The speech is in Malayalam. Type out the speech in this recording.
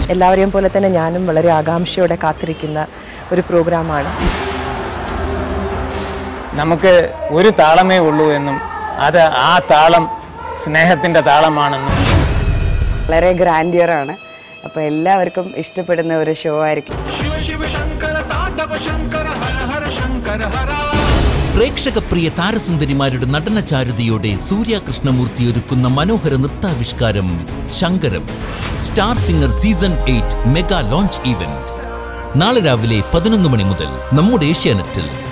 എല്ലാവരെയും പോലെ തന്നെ ഞാനും വളരെ ആകാംക്ഷയോടെ കാത്തിരിക്കുന്ന ഒരു പ്രോഗ്രാമാണ് നമുക്ക് ഒരു താളമേ ഉള്ളൂ എന്നും അത് ആ താളം സ്നേഹത്തിന്റെ താളമാണെന്നും വളരെ ഗ്രാൻഡിയർ ആണ് അപ്പോൾ എല്ലാവർക്കും ഇഷ്ടപ്പെടുന്ന ഒരു ഷോ ആയിരിക്കും പ്രേക്ഷക പ്രിയ താരസുന്ദരിമാരുടെ നടന ചാരുതയോടെ സൂര്യ കൃഷ്ണമൂർത്തി ഒരുക്കുന്ന മനോഹര നൃത്താവിഷ്കാരം Shankaram star singer season eight mega launch event നാളെ രാവിലെ പതിനൊന്ന് മണി മുതൽ നമ്മുടെ ഏഷ്യാനെറ്റിൽ